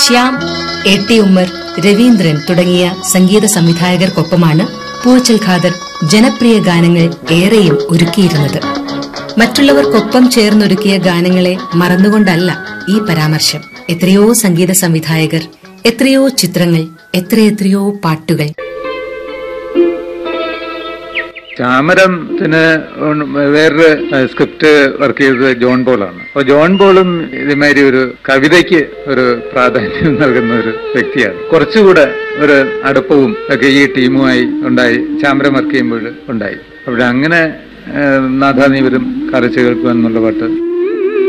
Shyam A T Ummer Raveendran തുടങ്ങിയ സംഗീത സംവിധായകർക്കൊപ്പമാണ് പൂച്ചൽ ഖാദർ ജനപ്രിയ ഗാനങ്ങൾ ഏറെയും ഒരുക്കിയിരുന്നത് മറ്റുള്ളവർക്കൊപ്പം ചേർന്നൊരുക്കിയ ഗാനങ്ങളെ മറന്നുകൊണ്ടല്ല ഈ പരാമർശം എത്രയോ സംഗീത സംവിധായകർ എത്രയോ ചിത്രങ്ങൾ എത്രയെത്രയോ പാട്ടുകൾ ചാമരത്തിന് വേറൊരു സ്ക്രിപ്റ്റ് വർക്ക് ചെയ്തത് ജോൺ പോളാണ് അപ്പൊ ജോൺ പോളും ഇതുമാതിരി ഒരു കവിതയ്ക്ക് ഒരു പ്രാധാന്യം നൽകുന്ന ഒരു വ്യക്തിയാണ് കുറച്ചുകൂടെ ഒരു അടുപ്പവും ഒക്കെ ഈ ടീമുമായി ഉണ്ടായി ചാമരം വർക്ക് ചെയ്യുമ്പോൾ ഉണ്ടായി അവിടെ അങ്ങനെ നാഥാനീവരും കാലച്ച് കേൾക്കുക എന്നുള്ള പാട്ട്